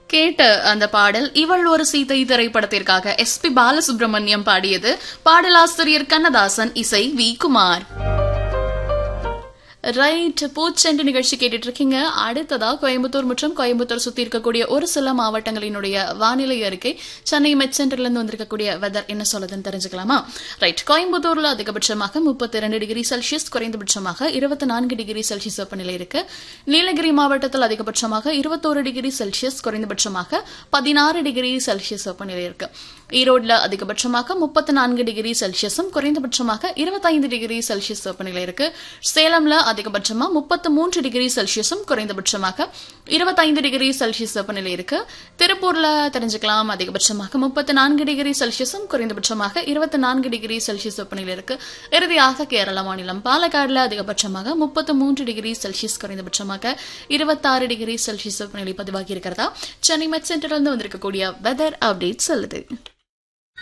கேட்ட அந்த பாடல் இவள் ஒரு சீதை திரைப்படத்திற்காக எஸ் பி பாலசுப்ரமணியம் பாடியது பாடலாசிரியர் கண்ணதாசன் இசை வி குமார் ரைட் பூச்செண்டு நிகழ்ச்சி கேட்டுட்டு இருக்கீங்க அடுத்ததா கோயம்புத்தூர் மற்றும் கோயம்புத்தூர் சுத்தி இருக்கக்கூடிய ஒரு சில மாவட்டங்களினுடைய வானிலை அறிக்கை சென்னை மெட்சென்டர்ல இருந்து வந்திருக்கக்கூடிய வெதர் என்ன சொல்லுதுன்னு தெரிஞ்சுக்கலாமா ரைட் கோயம்புத்தூர்ல அதிகபட்சமாக முப்பத்தி ரெண்டு டிகிரி செல்சியஸ் குறைந்தபட்சமாக இருபத்தி நான்கு டிகிரி செல்சியஸ் வெப்பநிலை இருக்கு நீலகிரி மாவட்டத்தில் அதிகபட்சமாக இருபத்தோரு டிகிரி செல்சியஸ் குறைந்தபட்சமாக பதினாறு டிகிரி செல்சியஸ் வெப்பநிலை இருக்கு ஈரோடுல அதிகபட்சமாக முப்பத்தி நான்கு டிகிரி செல்சியஸும் குறைந்தபட்சமாக இருபத்தைந்து டிகிரி செல்சியஸ் வெப்பநிலை இருக்கு சேலம்ல அதிகபட்சமா முப்பத்து மூன்று டிகிரி செல்சியஸும் குறைந்தபட்சமாக இருபத்தைந்து டிகிரி செல்சியஸ் வெப்பநிலை இருக்கு திருப்பூர்ல தெரிஞ்சுக்கலாம் அதிகபட்சமாக முப்பத்தி நான்கு டிகிரி செல்சியஸும் குறைந்தபட்சமாக இருபத்தி நான்கு டிகிரி செல்சியஸ் வெப்பநிலை இருக்கு இறுதியாக கேரள மாநிலம் பாலக்காடுல அதிகபட்சமாக முப்பத்து மூன்று டிகிரி செல்சியஸ் குறைந்தபட்சமாக இருபத்தாறு டிகிரி செல்சியஸ் வெப்பநிலை பதிவாகி இருக்கிறதா சென்னை மெட் சென்டர்ல இருந்து வந்திருக்கக்கூடிய வெதர் அப்டேட் சொல்லுது